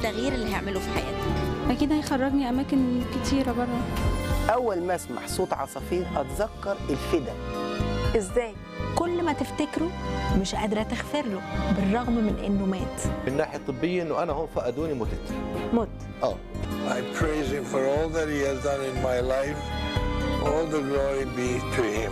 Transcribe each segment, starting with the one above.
التغيير اللي هيعمله في حياتك اكيد هيخرجني اماكن كتيره بره اول ما اسمع صوت عصافير اتذكر الفدا ازاي كل ما تفتكره مش قادره تغفر له بالرغم من انه مات من الناحيه الطبيه انه انا هم فقدوني متت مت اه I praise him for all that he has done in my life. All the glory be to him.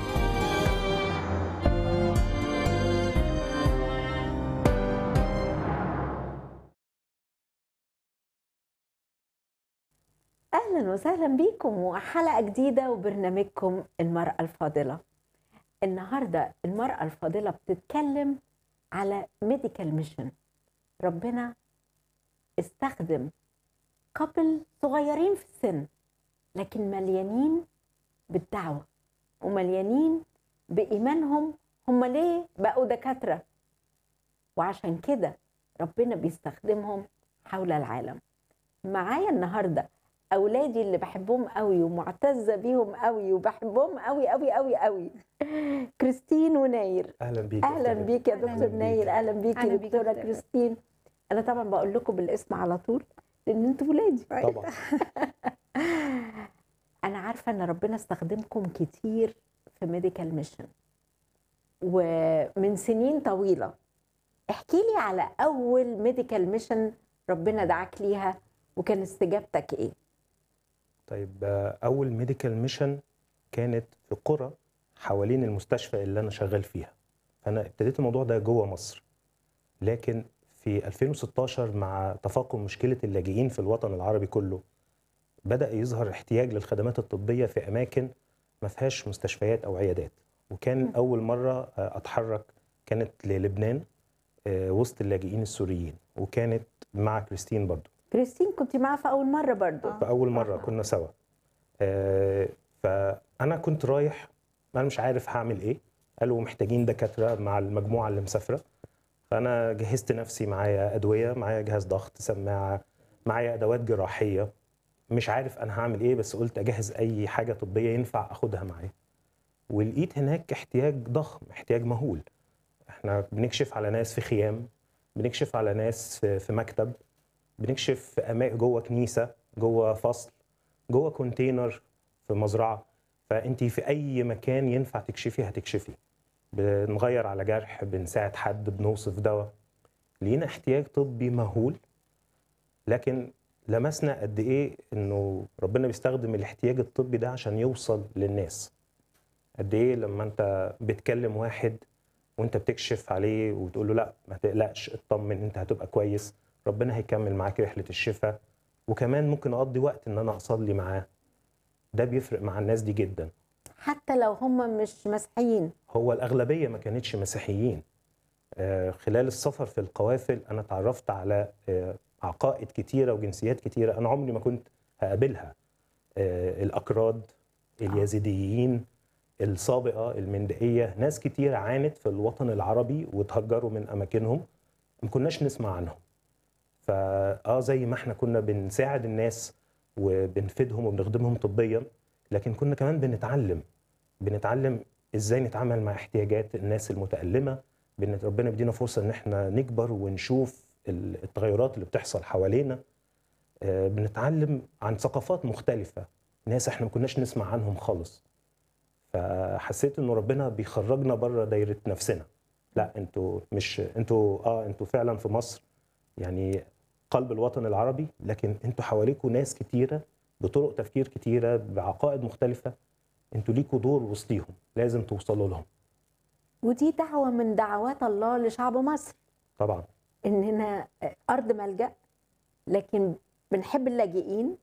اهلا وسهلا بيكم وحلقه جديده وبرنامجكم المراه الفاضله النهارده المراه الفاضله بتتكلم على ميديكال ميشن ربنا استخدم كابل صغيرين في السن لكن مليانين بالدعوه ومليانين بايمانهم هم ليه بقوا دكاتره وعشان كده ربنا بيستخدمهم حول العالم معايا النهارده اولادي اللي بحبهم قوي ومعتزه بيهم قوي وبحبهم قوي قوي قوي قوي كريستين وناير اهلا بيك اهلا بيك يا دكتور بيك. ناير اهلا بيك يا أهلا بيك يا دكتوره دكتورة. كريستين انا طبعا بقول لكم بالاسم على طول لان انتوا ولادي طبعا انا عارفه ان ربنا استخدمكم كتير في ميديكال ميشن ومن سنين طويله احكي لي على اول ميديكال ميشن ربنا دعاك ليها وكان استجابتك ايه طيب آه، اول ميديكال ميشن كانت في قرى حوالين المستشفى اللي انا شغال فيها فانا ابتديت الموضوع ده جوه مصر لكن في 2016 مع تفاقم مشكله اللاجئين في الوطن العربي كله بدا يظهر احتياج للخدمات الطبيه في اماكن ما فيهاش مستشفيات او عيادات وكان اول مره آه، اتحرك كانت للبنان آه، وسط اللاجئين السوريين وكانت مع كريستين برضو كريستين كنت معاها في اول مره برضو في اول مره كنا سوا آه، فانا كنت رايح انا مش عارف هعمل ايه قالوا محتاجين دكاتره مع المجموعه اللي مسافره فانا جهزت نفسي معايا ادويه معايا جهاز ضغط سماعه معايا ادوات جراحيه مش عارف انا هعمل ايه بس قلت اجهز اي حاجه طبيه ينفع اخدها معايا ولقيت هناك احتياج ضخم احتياج مهول احنا بنكشف على ناس في خيام بنكشف على ناس في في مكتب بنكشف في أما- جوه كنيسه جوه فصل جوه كونتينر في مزرعه فانت في اي مكان ينفع تكشفي هتكشفي بنغير على جرح بنساعد حد بنوصف دواء لينا احتياج طبي مهول لكن لمسنا قد ايه انه ربنا بيستخدم الاحتياج الطبي ده عشان يوصل للناس قد ايه لما انت بتكلم واحد وانت بتكشف عليه وتقول له لا ما تقلقش اطمن انت هتبقى كويس ربنا هيكمل معاك رحله الشفاء وكمان ممكن اقضي وقت ان انا اصلي معاه ده بيفرق مع الناس دي جدا حتى لو هم مش مسيحيين هو الاغلبيه ما كانتش مسيحيين آه، خلال السفر في القوافل انا اتعرفت على آه، عقائد كتيره وجنسيات كتيره انا عمري ما كنت هقابلها آه، الاكراد اليزيديين السابقه المندئيه ناس كتير عانت في الوطن العربي وتهجروا من اماكنهم ما كناش نسمع عنهم فاه زي ما احنا كنا بنساعد الناس وبنفيدهم وبنخدمهم طبيا لكن كنا كمان بنتعلم بنتعلم ازاي نتعامل مع احتياجات الناس المتألمة بان ربنا بيدينا فرصة ان احنا نكبر ونشوف ال- التغيرات اللي بتحصل حوالينا آه، بنتعلم عن ثقافات مختلفة ناس احنا ما كناش نسمع عنهم خالص فحسيت انه ربنا بيخرجنا بره دايرة نفسنا لا انتوا مش انتوا اه انتوا فعلا في مصر يعني قلب الوطن العربي لكن انتوا حواليكوا ناس كتيرة بطرق تفكير كتيرة بعقائد مختلفة انتوا ليكوا دور وسطيهم لازم توصلوا لهم ودي دعوه من دعوات الله لشعب مصر طبعا اننا ارض ملجا لكن بنحب اللاجئين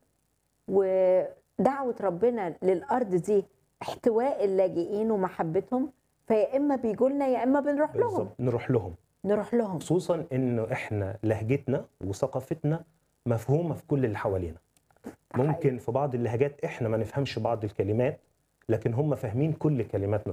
ودعوه ربنا للارض دي احتواء اللاجئين ومحبتهم فيا اما بيجوا لنا يا اما بنروح لهم بالظبط نروح لهم نروح لهم خصوصا انه احنا لهجتنا وثقافتنا مفهومه في كل اللي حوالينا ممكن في بعض اللهجات احنا ما نفهمش بعض الكلمات لكن هم فاهمين كل كلماتنا